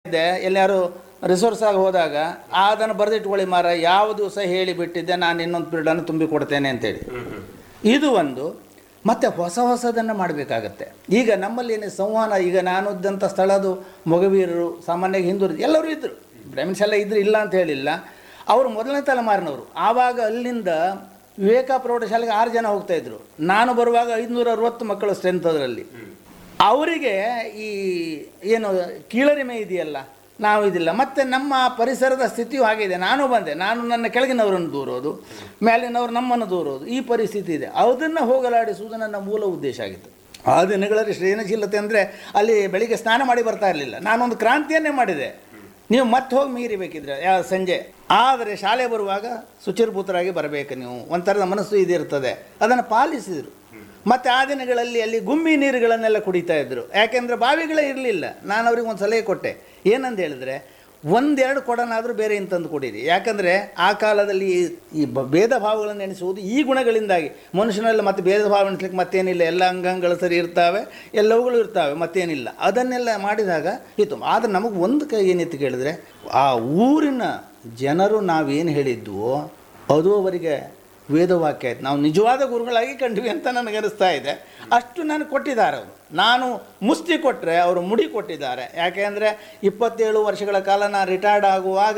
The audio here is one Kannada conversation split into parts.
ಇದ್ದೆ ಎಲ್ಲಾರು ರಿಸೋರ್ಸ್ ಆಗಿ ಹೋದಾಗ ಅದನ್ನು ಬರೆದಿಟ್ಕೊಳ್ಳಿ ಮಾರ ಯಾವ ದಿವಸ ಹೇಳಿ ಬಿಟ್ಟಿದ್ದೆ ನಾನು ಇನ್ನೊಂದು ಪೀರಿಯಡನ್ನು ತುಂಬಿ ಕೊಡ್ತೇನೆ ಅಂತೇಳಿ ಇದು ಒಂದು ಮತ್ತೆ ಹೊಸ ಹೊಸದನ್ನು ಮಾಡಬೇಕಾಗತ್ತೆ ಈಗ ನಮ್ಮಲ್ಲಿ ಏನೇ ಸಂವಹನ ಈಗ ನಾನು ಇದ್ದಂಥ ಸ್ಥಳದು ಮೊಗವೀರರು ಸಾಮಾನ್ಯವಾಗಿ ಹಿಂದೂರು ಎಲ್ಲರೂ ಇದ್ದರು ಬ್ರಾಹ್ಮಿನ್ಸ್ ಎಲ್ಲ ಇದ್ರು ಇಲ್ಲ ಅಂತ ಹೇಳಿಲ್ಲ ಅವರು ಮೊದಲನೇ ತಲೆಮಾರಿನವರು ಆವಾಗ ಅಲ್ಲಿಂದ ವಿವೇಕ ಪ್ರೌಢಶಾಲೆಗೆ ಆರು ಜನ ಹೋಗ್ತಾ ಇದ್ರು ನಾನು ಬರುವಾಗ ಐದುನೂರ ಅರವತ್ತು ಮಕ್ಕಳು ಸ್ಟ್ರೆಂತ್ ಅದರಲ್ಲಿ ಅವರಿಗೆ ಈ ಏನು ಕೀಳರಿಮೆ ಇದೆಯಲ್ಲ ನಾವು ಇದಿಲ್ಲ ಮತ್ತು ನಮ್ಮ ಪರಿಸರದ ಸ್ಥಿತಿಯು ಹಾಗಿದೆ ನಾನು ಬಂದೆ ನಾನು ನನ್ನ ಕೆಳಗಿನವರನ್ನು ದೂರೋದು ಮೇಲಿನವರು ನಮ್ಮನ್ನು ದೂರೋದು ಈ ಪರಿಸ್ಥಿತಿ ಇದೆ ಅದನ್ನು ಹೋಗಲಾಡಿಸುವುದು ನನ್ನ ಮೂಲ ಉದ್ದೇಶ ಆಗಿತ್ತು ಆ ದಿನಗಳಲ್ಲಿ ಶ್ರೇಯನಶೀಲತೆ ಅಂದರೆ ಅಲ್ಲಿ ಬೆಳಿಗ್ಗೆ ಸ್ನಾನ ಮಾಡಿ ಬರ್ತಾ ಇರಲಿಲ್ಲ ನಾನೊಂದು ಕ್ರಾಂತಿಯನ್ನೇ ಮಾಡಿದೆ ನೀವು ಮತ್ತೆ ಹೋಗಿ ಮೀರಿಬೇಕಿದ್ರೆ ಯಾವ ಸಂಜೆ ಆದರೆ ಶಾಲೆ ಬರುವಾಗ ಶುಚಿರ್ಭೂತರಾಗಿ ಬರಬೇಕು ನೀವು ಒಂಥರದ ಮನಸ್ಸು ಇದಿರ್ತದೆ ಅದನ್ನು ಪಾಲಿಸಿದರು ಮತ್ತು ಆ ದಿನಗಳಲ್ಲಿ ಅಲ್ಲಿ ಗುಮ್ಮಿ ನೀರುಗಳನ್ನೆಲ್ಲ ಕುಡಿತಾ ಇದ್ದರು ಯಾಕೆಂದರೆ ಬಾವಿಗಳೇ ಇರಲಿಲ್ಲ ನಾನು ಅವ್ರಿಗೆ ಒಂದು ಸಲಹೆ ಕೊಟ್ಟೆ ಏನಂತ ಹೇಳಿದ್ರೆ ಒಂದೆರಡು ಕೊಡನಾದರೂ ಬೇರೆ ಇಂತಂದು ಕೊಡಿರಿ ಯಾಕಂದರೆ ಆ ಕಾಲದಲ್ಲಿ ಈ- ಈ ಬ- ಭೇದ ಭಾವಗಳನ್ನು ಎಣಿಸುವುದು ಈ ಗುಣಗಳಿಂದಾಗಿ ಮನುಷ್ಯನಲ್ಲಿ ಮತ್ತೆ ಭೇದ ಭಾವ ಎಣಿಸ್ಲಿಕ್ಕೆ ಮತ್ತೇನಿಲ್ಲ ಎಲ್ಲ ಅಂಗಾಂಗಗಳು ಸರಿ ಇರ್ತಾವೆ ಎಲ್ಲವುಗಳು ಇರ್ತಾವೆ ಮತ್ತೇನಿಲ್ಲ ಅದನ್ನೆಲ್ಲ ಮಾಡಿದಾಗ ಇತ್ತು ಆದರೆ ನಮಗೆ ಒಂದು ಕೈ ಏನಿತ್ತು ಕೇಳಿದ್ರೆ ಆ ಊರಿನ ಜನರು ನಾವೇನು ಹೇಳಿದ್ವೋ ಅದು ಅವರಿಗೆ ವೇದವಾಕ್ಯ ಆಯ್ತು ನಾವು ನಿಜವಾದ ಗುರುಗಳಾಗಿ ಕಂಡ್ವಿ ಅಂತ ನನಗೆ ಅನಿಸ್ತಾ ಇದೆ ಅಷ್ಟು ನನಗೆ ಕೊಟ್ಟಿದ್ದಾರೆ ಅವರು ನಾನು ಮುಸ್ತಿ ಕೊಟ್ಟರೆ ಅವರು ಮುಡಿ ಕೊಟ್ಟಿದ್ದಾರೆ ಯಾಕೆಂದರೆ ಇಪ್ಪತ್ತೇಳು ವರ್ಷಗಳ ಕಾಲ ನಾನು ರಿಟೈರ್ಡ್ ಆಗುವಾಗ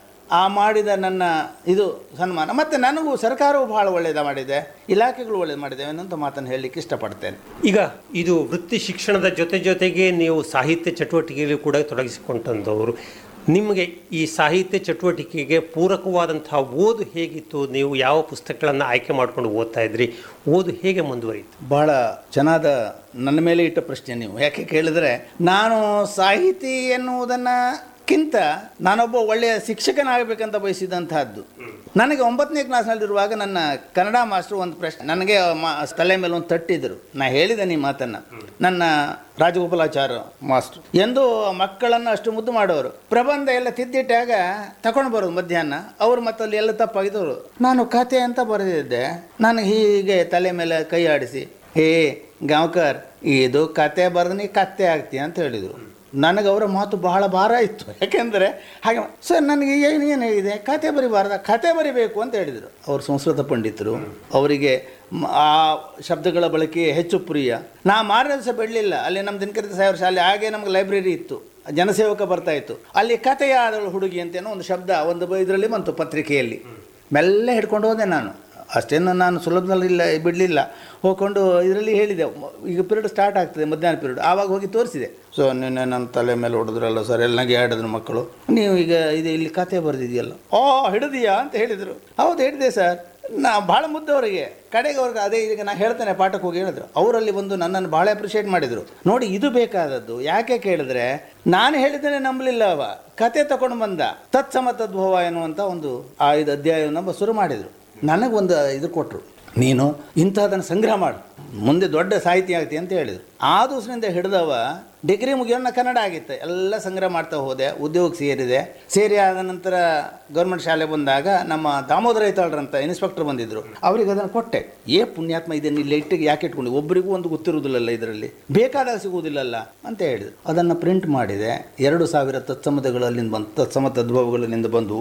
ಆ ಮಾಡಿದ ನನ್ನ ಇದು ಸನ್ಮಾನ ಮತ್ತು ನನಗೂ ಸರ್ಕಾರವು ಭಾಳ ಒಳ್ಳೆಯದು ಮಾಡಿದೆ ಇಲಾಖೆಗಳು ಒಳ್ಳೇದು ಮಾಡಿದೆ ಅನ್ನೋಂಥ ಮಾತನ್ನು ಹೇಳಲಿಕ್ಕೆ ಇಷ್ಟಪಡ್ತೇನೆ ಈಗ ಇದು ವೃತ್ತಿ ಶಿಕ್ಷಣದ ಜೊತೆ ಜೊತೆಗೆ ನೀವು ಸಾಹಿತ್ಯ ಚಟುವಟಿಕೆಯಲ್ಲಿ ಕೂಡ ತೊಡಗಿಸಿಕೊಂಡಂಥವ್ರು ನಿಮಗೆ ಈ ಸಾಹಿತ್ಯ ಚಟುವಟಿಕೆಗೆ ಪೂರಕವಾದಂತಹ ಓದು ಹೇಗಿತ್ತು ನೀವು ಯಾವ ಪುಸ್ತಕಗಳನ್ನು ಆಯ್ಕೆ ಮಾಡ್ಕೊಂಡು ಓದ್ತಾ ಇದ್ರಿ ಓದು ಹೇಗೆ ಮುಂದುವರಿಯಿತು ಬಹಳ ಚೆನ್ನಾದ ನನ್ನ ಮೇಲೆ ಇಟ್ಟ ಪ್ರಶ್ನೆ ನೀವು ಯಾಕೆ ಕೇಳಿದ್ರೆ ನಾನು ಸಾಹಿತಿ ಎನ್ನುವುದನ್ನಕ್ಕಿಂತ ನಾನೊಬ್ಬ ಒಳ್ಳೆಯ ಶಿಕ್ಷಕನಾಗಬೇಕಂತ ಬಯಸಿದಂತಹದ್ದು ನನಗೆ ಒಂಬತ್ತನೇ ಕ್ಲಾಸ್ನಲ್ಲಿರುವಾಗ ನನ್ನ ಕನ್ನಡ ಮಾಸ್ಟರ್ ಒಂದು ಪ್ರಶ್ನೆ ನನಗೆ ಮಾ ತಲೆ ಮೇಲೆ ಒಂದು ತಟ್ಟಿದ್ರು ನಾ ಹೇಳಿದೆ ಈ ಮಾತನ್ನು ನನ್ನ ರಾಜಗೋಪಾಲಾಚಾರ್ಯ ಮಾಸ್ಟರ್ ಎಂದು ಮಕ್ಕಳನ್ನು ಅಷ್ಟು ಮುದ್ದು ಮಾಡೋರು ಪ್ರಬಂಧ ಎಲ್ಲ ತಿದ್ದಿಟ್ಟಾಗ ತಗೊಂಡು ಬರೋದು ಮಧ್ಯಾಹ್ನ ಅವರು ಮತ್ತಲ್ಲಿ ಎಲ್ಲ ತಪ್ಪಾಗಿದ್ದವರು ನಾನು ಕತೆ ಅಂತ ಬರೆದಿದ್ದೆ ನನಗೆ ಹೀಗೆ ತಲೆ ಮೇಲೆ ಕೈ ಆಡಿಸಿ ಹೇ ಗಾಂವ್ಕರ್ ಇದು ಕತೆ ಬರೆದು ನೀ ಕತ್ತೆ ಆಗ್ತೀಯ ಅಂತ ಹೇಳಿದರು ನನಗೆ ಅವರ ಮಾತು ಬಹಳ ಭಾರ ಇತ್ತು ಯಾಕೆಂದರೆ ಹಾಗೆ ಸರ್ ನನಗೆ ಏನು ಏನು ಇದೆ ಕತೆ ಬರಿಬಾರ್ದ ಕತೆ ಬರಿಬೇಕು ಅಂತ ಹೇಳಿದರು ಅವರು ಸಂಸ್ಕೃತ ಪಂಡಿತರು ಅವರಿಗೆ ಮ- ಆ ಶಬ್ದಗಳ ಬಳಕೆ ಹೆಚ್ಚು ಪ್ರಿಯ ನಾ ಮಾರನೇ ದಿವಸ ಬಿಡಲಿಲ್ಲ ಅಲ್ಲಿ ನಮ್ಮ ದಿನಕರಿತ ಸಾಹೇಬ್ರ ಶಾಲೆ ಹಾಗೆ ನಮಗೆ ಲೈಬ್ರರಿ ಇತ್ತು ಜನಸೇವಕ ಬರ್ತಾ ಇತ್ತು ಅಲ್ಲಿ ಕಥೆಯಾದಳು ಹುಡುಗಿ ಅಂತೇನೋ ಒಂದು ಶಬ್ದ ಒಂದು ಇದರಲ್ಲಿ ಬಂತು ಪತ್ರಿಕೆಯಲ್ಲಿ ಮೆಲ್ಲ ಹಿಡ್ಕೊಂಡು ಹೋದೆ ನಾನು ಅಷ್ಟೇನು ನಾನು ಸುಲಭದಲ್ಲಿ ಇಲ್ಲ ಬಿಡಲಿಲ್ಲ ಹೋಗ್ಕೊಂಡು ಇದರಲ್ಲಿ ಹೇಳಿದೆ ಈಗ ಪೀರಿಯಡ್ ಸ್ಟಾರ್ಟ್ ಆಗ್ತದೆ ಮಧ್ಯಾಹ್ನ ಪೀರಿಯಡ್ ಆವಾಗ ಹೋಗಿ ತೋರಿಸಿದೆ ಸೊ ನಿನ್ನೆ ನನ್ನ ತಲೆ ಮೇಲೆ ಹೊಡೆದ್ರಲ್ಲ ಸರ್ ಎಲ್ಲ ನಗೆ ಆಡಿದ್ರು ಮಕ್ಕಳು ನೀವು ಈಗ ಇದು ಇಲ್ಲಿ ಕತೆ ಬರೆದಿದೆಯಲ್ಲ ಓ ಹಿಡಿದೀಯಾ ಅಂತ ಹೇಳಿದರು ಹೌದು ಹಿಡಿದೆ ಸರ್ ನಾ ಭಾಳ ಮುದ್ದವರಿಗೆ ಕಡೆಗೆ ಅವ್ರಿಗೆ ಅದೇ ಈಗ ನಾನು ಹೇಳ್ತೇನೆ ಪಾಠಕ್ಕೆ ಹೋಗಿ ಹೇಳಿದ್ರು ಅವರಲ್ಲಿ ಬಂದು ನನ್ನನ್ನು ಭಾಳ ಅಪ್ರಿಷಿಯೇಟ್ ಮಾಡಿದರು ನೋಡಿ ಇದು ಬೇಕಾದದ್ದು ಯಾಕೆ ಕೇಳಿದ್ರೆ ನಾನು ಹೇಳಿದ್ದೇನೆ ನಂಬಲಿಲ್ಲ ಅವ ಕತೆ ತಗೊಂಡು ಬಂದ ತತ್ಸಮ ತದ್ಭವ ಎನ್ನುವಂಥ ಒಂದು ಆ ಇದು ಅಧ್ಯಾಯವನ್ನು ಶುರು ಮಾಡಿದರು ನನಗೊಂದು ಇದು ಕೊಟ್ಟರು ನೀನು ಇಂಥದನ್ನು ಸಂಗ್ರಹ ಮಾಡು ಮುಂದೆ ದೊಡ್ಡ ಸಾಹಿತಿ ಆಗ್ತಿ ಅಂತ ಹೇಳಿದರು ಆ ದಿವಸದಿಂದ ಹಿಡಿದವ ಡಿಗ್ರಿ ಮುಗಿಯೋಣ ಕನ್ನಡ ಆಗಿತ್ತು ಎಲ್ಲ ಸಂಗ್ರಹ ಮಾಡ್ತಾ ಹೋದೆ ಉದ್ಯೋಗ ಸೇರಿದೆ ಸೇರಿ ಆದ ನಂತರ ಗೌರ್ಮೆಂಟ್ ಶಾಲೆ ಬಂದಾಗ ನಮ್ಮ ದಾಮೋದರ ಐತಾಳ್ರಂತ ಇನ್ಸ್ಪೆಕ್ಟರ್ ಬಂದಿದ್ದರು ಅವ್ರಿಗೆ ಅದನ್ನು ಕೊಟ್ಟೆ ಏ ಪುಣ್ಯಾತ್ಮ ಇದನ್ನು ಇಲ್ಲಿ ಇಟ್ಟಿಗೆ ಯಾಕೆ ಇಟ್ಕೊಂಡು ಒಬ್ಬರಿಗೂ ಒಂದು ಗೊತ್ತಿರುವುದಿಲ್ಲಲ್ಲ ಇದರಲ್ಲಿ ಬೇಕಾದಾಗ ಸಿಗುವುದಿಲ್ಲಲ್ಲ ಅಂತ ಹೇಳಿದರು ಅದನ್ನು ಪ್ರಿಂಟ್ ಮಾಡಿದೆ ಎರಡು ಸಾವಿರ ತತ್ಸಮದಗಳು ಅಲ್ಲಿಂದ ಬಂದು ತತ್ಸಮ ತದ್ಭವಗಳಲ್ಲಿಂದ ಬಂದು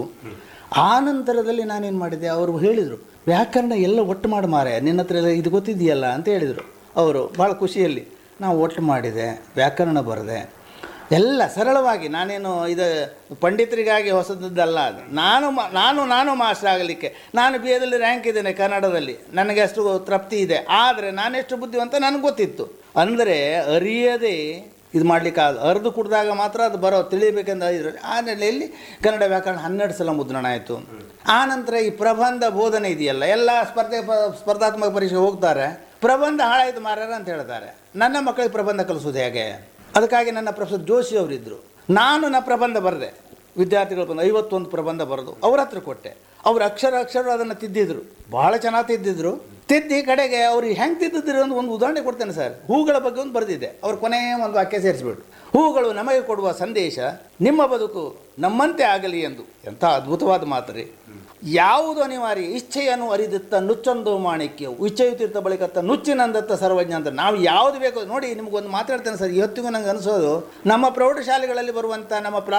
ಆ ನಂತರದಲ್ಲಿ ನಾನೇನು ಮಾಡಿದೆ ಅವರು ಹೇಳಿದರು ವ್ಯಾಕರಣ ಎಲ್ಲ ಒಟ್ಟು ಮಾಡಿ ಮಾರೆ ನಿನ್ನ ಹತ್ರ ಎಲ್ಲ ಇದು ಗೊತ್ತಿದೆಯಲ್ಲ ಅಂತ ಹೇಳಿದರು ಅವರು ಭಾಳ ಖುಷಿಯಲ್ಲಿ ನಾವು ಒಟ್ಟು ಮಾಡಿದೆ ವ್ಯಾಕರಣ ಬರೆದೆ ಎಲ್ಲ ಸರಳವಾಗಿ ನಾನೇನು ಇದು ಪಂಡಿತರಿಗಾಗಿ ಹೊಸದದ್ದಲ್ಲ ಅದು ನಾನು ಮ- ನಾನು ನಾನು ಮಾಸ್ಟರ್ ಆಗಲಿಕ್ಕೆ ನಾನು ಬಿ ಎದಲ್ಲಿ ರ್ಯಾಂಕ್ ಇದ್ದೇನೆ ಕನ್ನಡದಲ್ಲಿ ನನಗೆ ಅಷ್ಟು ತೃಪ್ತಿ ಇದೆ ಆದರೆ ನಾನೆಷ್ಟು ಬುದ್ಧಿವಂತ ನನಗೆ ಗೊತ್ತಿತ್ತು ಅಂದರೆ ಅರಿಯದೇ ಇದು ಮಾಡಲಿಕ್ಕೆ ಆಗ ಅರ್ದು ಕುಡಿದಾಗ ಮಾತ್ರ ಅದು ಬರೋ ತಿಳಿಬೇಕಂತ ಇದ್ರಲ್ಲಿ ಆ ನೆಲೆಯಲ್ಲಿ ಕನ್ನಡ ವ್ಯಾಕರಣ ಹನ್ನೆರಡು ಸಲ ಮುದ್ರಣ ಆಯಿತು ಆ ನಂತರ ಈ ಪ್ರಬಂಧ ಬೋಧನೆ ಇದೆಯಲ್ಲ ಎಲ್ಲ ಸ್ಪರ್ಧೆ ಪ- ಸ್ಪರ್ಧಾತ್ಮಕ ಪರೀಕ್ಷೆ ಹೋಗ್ತಾರೆ ಪ್ರಬಂಧ ಹಾಳಾಯಿತು ಮಾರ್ಯಾರ ಅಂತ ಹೇಳ್ತಾರೆ ನನ್ನ ಮಕ್ಕಳಿಗೆ ಪ್ರಬಂಧ ಕಲಿಸೋದು ಹೇಗೆ ಅದಕ್ಕಾಗಿ ನನ್ನ ಪ್ರೊಫೆಸರ್ ಜೋಶಿ ಅವರಿದ್ದರು ನಾನು ನನ್ನ ಪ್ರಬಂಧ ಬರೆದೆ ವಿದ್ಯಾರ್ಥಿಗಳು ಬಂದು ಐವತ್ತೊಂದು ಪ್ರಬಂಧ ಬರೆದು ಅವ್ರ ಹತ್ರ ಕೊಟ್ಟೆ ಅವ್ರು ಅಕ್ಷರ ಅಕ್ಷರ ಅದನ್ನು ತಿದ್ದಿದ್ರು ಭಾಳ ಚೆನ್ನಾಗಿ ತಿದ್ದಿದ್ರು ತಿದ್ದಿ ಕಡೆಗೆ ಅವ್ರು ಹೆಂಗೆ ತಿದ್ದಿದ್ರು ಅಂತ ಒಂದು ಉದಾಹರಣೆ ಕೊಡ್ತೇನೆ ಸರ್ ಹೂಗಳ ಬಗ್ಗೆ ಒಂದು ಬರೆದಿದ್ದೆ ಅವ್ರು ಕೊನೆಯ ಒಂದು ವಾಕ್ಯ ಸೇರಿಸ್ಬಿಟ್ಟು ಹೂಗಳು ನಮಗೆ ಕೊಡುವ ಸಂದೇಶ ನಿಮ್ಮ ಬದುಕು ನಮ್ಮಂತೆ ಆಗಲಿ ಎಂದು ಎಂಥ ಅದ್ಭುತವಾದ ಮಾತು ರೀ ಯಾವುದು ಅನಿವಾರ್ಯ ಇಚ್ಛೆಯನ್ನು ಅರಿದಿತ್ತ ನುಚ್ಚೊಂದು ಮಾಣಿಕ್ಯ ಇಚ್ಛೆಯುತ್ತಿರ್ತ ಬಳಿಕತ್ತ ನುಚ್ಚಿನಂದತ್ತ ಸರ್ವಜ್ಞ ಅಂತ ನಾವು ಯಾವುದು ಬೇಕೋ ನೋಡಿ ನಿಮಗೊಂದು ಮಾತಾಡ್ತೇನೆ ಸರ್ ಇವತ್ತಿಗೂ ನಂಗೆ ಅನಿಸೋದು ನಮ್ಮ ಪ್ರೌಢಶಾಲೆಗಳಲ್ಲಿ ಬರುವಂಥ ನಮ್ಮ ಪ್ರಾ